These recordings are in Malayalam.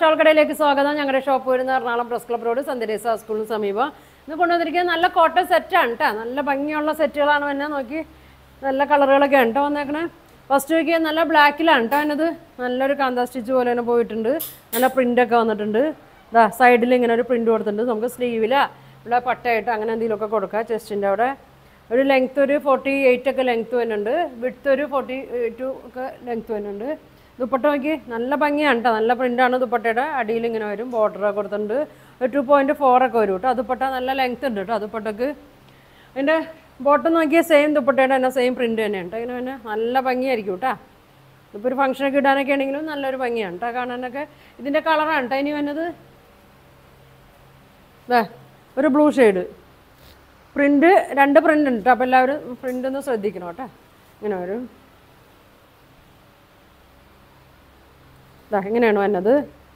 ഷോൾ കടയിലേക്ക് സ്വാഗതം ഞങ്ങളുടെ ഷോപ്പ് വരുന്ന എറണാകുളം പ്രസ് ക്ലബ് റോഡ് സന്ദരേസ സ്കൂളിന് സമീപം ഇന്ന് കൊണ്ടുവന്നിരിക്കുന്നത് നല്ല കോട്ടൺ സെറ്റാണ് കേട്ടോ നല്ല ഭംഗിയുള്ള സെറ്റുകളാണ് വന്നെ നോക്കി നല്ല കളറുകളൊക്കെ ആണ് കേട്ടോ വന്നേക്കണേ ഫസ്റ്റ് നോക്കിയാൽ നല്ല ബ്ലാക്കിലാണ് കേട്ടോ അതിനത് നല്ലൊരു കാന്താ സ്റ്റിച്ച് പോലെ തന്നെ പോയിട്ടുണ്ട് നല്ല പ്രിൻ്റൊക്കെ വന്നിട്ടുണ്ട് ഇതാ സൈഡിൽ ഇങ്ങനെ ഒരു പ്രിൻ്റ് കൊടുത്തിട്ടുണ്ട് നമുക്ക് സ്ലീവിലാ ഇവിടെ പട്ടയായിട്ട് അങ്ങനെ എന്തെങ്കിലുമൊക്കെ കൊടുക്കാം ചെസ്റ്റിൻ്റെ അവിടെ ഒരു ലെങ്ത് ഒരു ഫോർട്ടി എയ്റ്റ് ഒക്കെ ലെങ്ത് വരുന്നുണ്ട് വിഡ്ത്ത് ഒരു ഫോർട്ടി ടു ഒക്കെ ലെങ്ത് വരുന്നുണ്ട് ദുപ്പട്ട നോക്കി നല്ല ഭംഗിയാണ് കേട്ടോ നല്ല പ്രിൻ്റാണ് ദുപ്പട്ടയുടെ അടിയിൽ ഇങ്ങനെ വരും ബോർഡറൊക്കെ കൊടുത്തിട്ടുണ്ട് ഒരു ടു പോയിൻറ്റ് ഫോറൊക്കെ വരും കേട്ടോ ദുപ്പട്ട നല്ല ലെങ്ത് ഉണ്ട് കേട്ടോ ദുപ്പട്ടക്ക് അതിൻ്റെ ബോട്ടം നോക്കിയാൽ സെയിം ദുപ്പട്ടയുടെ തന്നെ സെയിം പ്രിൻ്റ് തന്നെയാണ് കേട്ടോ ഇങ്ങനെ തന്നെ നല്ല ഭംഗിയായിരിക്കും കേട്ടോ ഇപ്പോൾ ഒരു ഫംഗ്ഷനൊക്കെ ഇടാനൊക്കെ ആണെങ്കിലും നല്ലൊരു ഭംഗിയാണ് കേട്ടോ കാണാനൊക്കെ ഇതിൻ്റെ കളറാണ് കേട്ടോ ഇനി വന്നത് ദേ ഒരു ബ്ലൂ ഷെയ്ഡ് പ്രിൻ്റ് രണ്ട് പ്രിൻ്റ് ഉണ്ട് കേട്ടോ അപ്പോൾ എല്ലാവരും പ്രിൻ്റ് ഒന്ന് ശ്രദ്ധിക്കണം കേട്ടോ ഇങ്ങനെ വരും ഇതാ ഇങ്ങനെയാണ് വന്നത്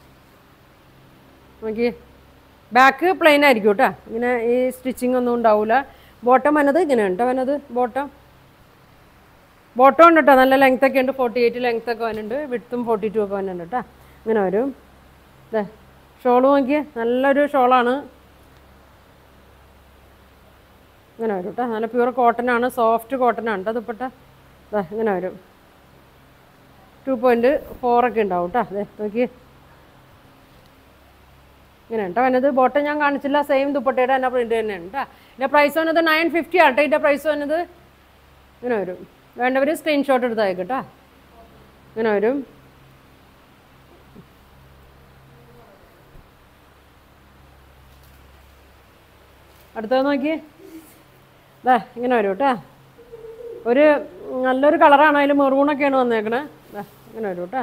നോക്കി ബാക്ക് പ്ലെയിൻ ആയിരിക്കും കേട്ടോ ഇങ്ങനെ ഈ സ്റ്റിച്ചിങ് ഒന്നും ഉണ്ടാവില്ല ബോട്ടം വന്നത് ഇങ്ങനെയാണ് കേട്ടോ വന്നത് ബോട്ടം ബോട്ടം ഉണ്ട് കേട്ടോ നല്ല ലെങ്ത് ഒക്കെ ഉണ്ട് ഫോർട്ടി എയ്റ്റ് ലെങ്ത് ഒക്കെ വരുന്നുണ്ട് വിട്ടും ഫോർട്ടി ടു ഒക്കെ വരുന്നുണ്ട് കേട്ടോ ഇങ്ങനെ വരും ഇതേ ഷോള് നോക്കിയേ നല്ലൊരു ഷോളാണ് ഇങ്ങനെ വരും കേട്ടോ നല്ല പ്യൂർ കോട്ടൺ ആണ് സോഫ്റ്റ് കോട്ടൺ ആണ് കേട്ടോ ദുപ്പട്ട ഇതാ ഇങ്ങനെ വരും ടു പോയിൻറ്റ് ഫോറൊക്കെ ഉണ്ടാവും കേട്ടോ അതെ നോക്കി ഇങ്ങനെ കേട്ടോ വന്നത് ബോട്ടം ഞാൻ കാണിച്ചില്ല സെയിം ദുപ്പട്ടയുടെ തന്നെ പ്രിൻ്റ് തന്നെയാണ് കേട്ടോ ഇതിൻ്റെ പ്രൈസ് വന്നത് നയൻ ഫിഫ്റ്റി ആണ് കേട്ടോ ഇതിൻ്റെ പ്രൈസ് വന്നത് ഇങ്ങനെ വരും വേണ്ടവർ സ്ക്രീൻഷോട്ട് എടുത്ത് അയക്കും കേട്ടോ ഇങ്ങനെ വരും അടുത്തത് നോക്കി ദാ ഇങ്ങനെ വരും കേട്ടോ ഒരു നല്ലൊരു കളറാണ് അതിൽ മെറൂണൊക്കെയാണ് വന്നേക്കണേ ദാ ഇങ്ങനെ വരും കേട്ടോ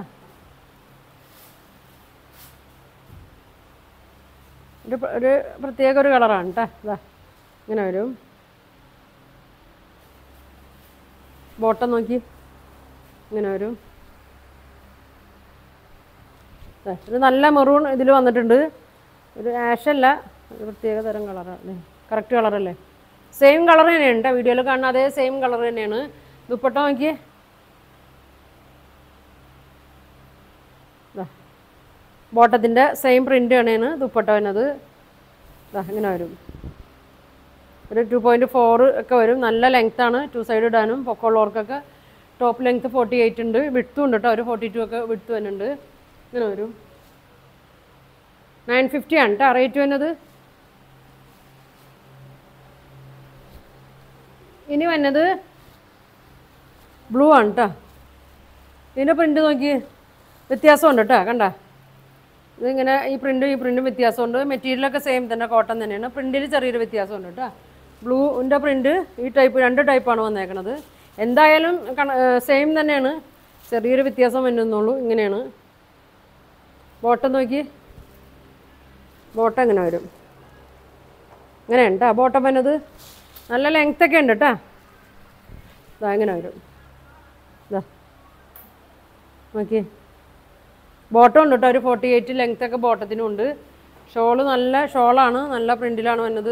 ഒരു പ്ര- ഒരു പ്രത്യേക ഒരു കളറാണ് കേട്ടോ ഇതാ ഇങ്ങനെ വരും ബോട്ടം നോക്കി ഇങ്ങനെ വരും ദാ, ഒരു നല്ല മെറൂൺ ഇതിൽ വന്നിട്ടുണ്ട് ഒരു ആഷല്ല ഒരു പ്രത്യേക തരം കളറാണ് കറക്റ്റ് കളറല്ലേ സെയിം കളർ തന്നെയാണ് കേട്ടോ വീഡിയോയിൽ കാണുന്ന അതേ സെയിം കളർ തന്നെയാണ് ദുപ്പട്ട നോക്കിയേ ദാ ബോട്ടത്തിൻ്റെ സെയിം പ്രിൻ്റ് ആണ് ദുപ്പട്ട വരുന്നത് ദാ ഇങ്ങനെ വരും ഒരു ടു പോയിൻറ്റ് ഫോർ ഒക്കെ വരും നല്ല ലെങ്ത് ആണ് ടു സൈഡ് ഇടാനും പൊക്കമുള്ളവർക്കൊക്കെ ടോപ്പ് ലെങ്ത് ഫോർട്ടി എയ്റ്റ് ഉണ്ട് വിട്ടും ഉണ്ട് കേട്ടോ ഒരു ഫോർട്ടി ടു ഒക്കെ വിട്ട് വരുന്നുണ്ട് ഇങ്ങനെ വരും നയൻ ഫിഫ്റ്റി ആണ് കേട്ടോ റേറ്റ് വരുന്നത് ഇനി വന്നത് ബ്ലൂ ആണ് കേട്ടോ ഇതിൻ്റെ പ്രിൻ്റ് നോക്കി വ്യത്യാസമുണ്ട് കേട്ടോ കണ്ട ഇതിങ്ങനെ ഈ പ്രിൻറ്റും ഈ പ്രിൻറ്റും വ്യത്യാസമുണ്ട് മെറ്റീരിയലൊക്കെ സെയിം തന്നെ കോട്ടൺ തന്നെയാണ് പ്രിൻറ്റിൽ ചെറിയൊരു വ്യത്യാസമുണ്ട് കേട്ടോ ബ്ലൂവിൻ്റെ പ്രിൻറ്റ് ഈ ടൈപ്പ് രണ്ട് ടൈപ്പാണ് വന്നേക്കണത് എന്തായാലും സെയിം തന്നെയാണ് ചെറിയൊരു വ്യത്യാസം വരുന്നുള്ളൂ ഇങ്ങനെയാണ് ബോട്ടം നോക്കി ബോട്ടം ഇങ്ങനെ വരും ഇങ്ങനെയാണ് കേട്ടോ ബോട്ടം വന്നത് നല്ല ലെങ്ത് ഒക്കെ ഉണ്ട് കേട്ടോ ഇതാ ഇങ്ങനെ വരും ഇതാ നോക്കി ബോട്ടം ഉണ്ട് കേട്ടോ ഒരു ഫോർട്ടി എയ്റ്റ് ലെങ്ത് ഒക്കെ ബോട്ടത്തിനും ഉണ്ട് ഷോള് നല്ല ഷോളാണ് നല്ല പ്രിൻറ്റിലാണ് വന്നത്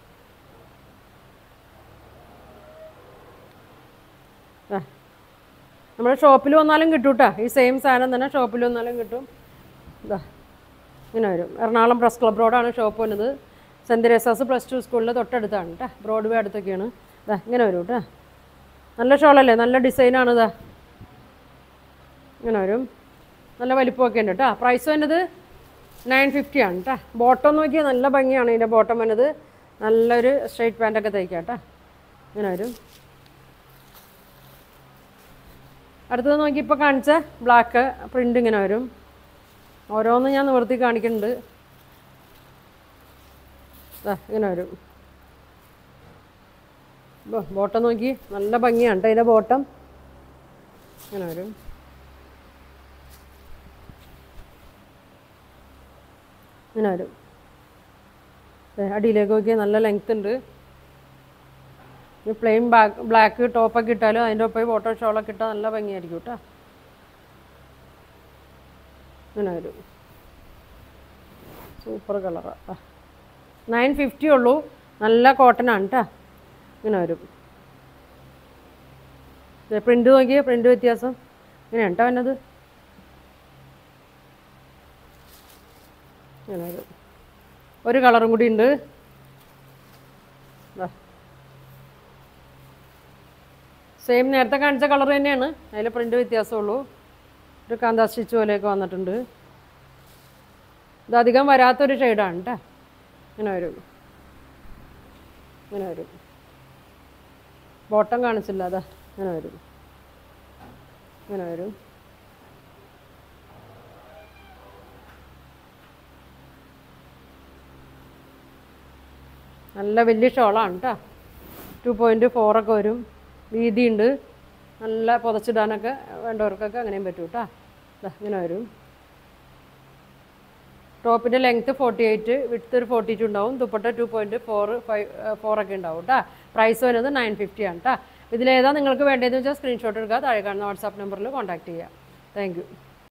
നമ്മുടെ ഷോപ്പിൽ വന്നാലും കിട്ടും കേട്ടോ ഈ സെയിം സാധനം തന്നെ ഷോപ്പിൽ വന്നാലും കിട്ടും ഇതാ ഇങ്ങനെ വരും എറണാകുളം പ്രസ് ക്ലബ് റോഡാണ് ഷോപ്പ് വന്നത് സെൻറ്റ് തെരേസാസ് പ്ലസ് ടു സ്കൂളിൻ്റെ തൊട്ടടുത്താണ് കേട്ടോ ബ്രോഡ്വേ അടുത്തൊക്കെയാണ് ഇതാ ഇങ്ങനെ വരും കേട്ടോ നല്ല ഷോളല്ലേ നല്ല ഡിസൈനാണ് ഇതാ ഇങ്ങനെ വരും നല്ല വലിപ്പമൊക്കെ ഉണ്ട് കേട്ടോ പ്രൈസ് വന്നത് നയൻ ഫിഫ്റ്റി ആണ് കേട്ടോ ബോട്ടം നോക്കിയാൽ നല്ല ഭംഗിയാണ് ഇതിൻ്റെ ബോട്ടം വന്നത് നല്ലൊരു സ്ട്രൈറ്റ് പാൻറ്റൊക്കെ തയ്ക്കാം കേട്ടോ ഇങ്ങനെ വരും അടുത്തത് നോക്കി ഇപ്പോൾ കാണിച്ച ബ്ലാക്ക് പ്രിൻ്റ് ഇങ്ങനെ വരും ഓരോന്ന് ഞാൻ നിവർത്തി കാണിക്കുന്നുണ്ട് ദാ ഇങ്ങനെ വരും ബോ- ബോട്ടം നോക്കി നല്ല ഭംഗിയാണ് കേട്ടോ ഇതിൻ്റെ ബോട്ടം ഇങ്ങനെ വരും ഇങ്ങനെ വരും ദേ അടിയിലേക്ക് നോക്കിയാൽ നല്ല ലെങ്ത് ഉണ്ട് പ്ലെയിൻ ബാക്ക് ബ്ലാക്ക് ടോപ്പൊക്കെ ഇട്ടാലും അതിൻ്റെ ഒപ്പം ബോട്ടം ഷോളൊക്കെ ഇട്ടാൽ നല്ല ഭംഗിയായിരിക്കും കേട്ടോ ഇങ്ങനെ വരും സൂപ്പർ കളറാണ് നയൻ ഫിഫ്റ്റി ഉള്ളൂ നല്ല കോട്ടനാണ് കേട്ടോ ഇങ്ങനെ വരും പ്രിൻ്റ് നോക്കിയേ പ്രിൻ്റ് വ്യത്യാസം ഇങ്ങനെയാണ് കേട്ടോ വന്നത് ഇങ്ങനെ വരും ഒരു കളറും കൂടി ഉണ്ട് സെയിം നേരത്തെ കാണിച്ച കളർ തന്നെയാണ് അതിൽ പ്രിൻ്റ് വ്യത്യാസമുള്ളൂ ഒരു കാന്താ സ്റ്റിച്ച് പോലെയൊക്കെ വന്നിട്ടുണ്ട് ഇത് അധികം വരാത്തൊരു ഷെയ്ഡാണ് കേട്ടോ ഇങ്ങനെ വരും ഇങ്ങനെ വരും ബോട്ടം കാണിച്ചില്ല അതാ ഇങ്ങനെ വരും ഇങ്ങനെ വരും നല്ല വലിയ ഷോളാണ് കേട്ടോ ടു പോയിൻറ്റ് ഫോറൊക്കെ വരും വീതിയുണ്ട് നല്ല പുതച്ചിടാനൊക്കെ വേണ്ടവർക്കൊക്കെ അങ്ങനെയും പറ്റും കേട്ടോ ദാ ഇങ്ങനെ വരും ടോപ്പിൻ്റെ ലെങ്ത്ത് ഫോർട്ടി എയ്റ്റ് വിട്ത്ത് ഒരു ഫോർട്ടി ടു ഉണ്ടാവും dupatta two point four five ഫോറൊക്കെ ഉണ്ടാവും കേട്ടോ പ്രൈസ് വരുന്നത് നയൻ ഫിഫ്റ്റി ആണ് കേട്ടോ ഇതിലേതാ നിങ്ങൾക്ക് വേണ്ടതെന്ന് വെച്ചാൽ സ്ക്രീൻഷോട്ട് എടുക്കുക താഴെ കാണുന്ന വാട്സാപ്പ് നമ്പറിൽ കോൺടാക്ട് ചെയ്യുക താങ്ക് യു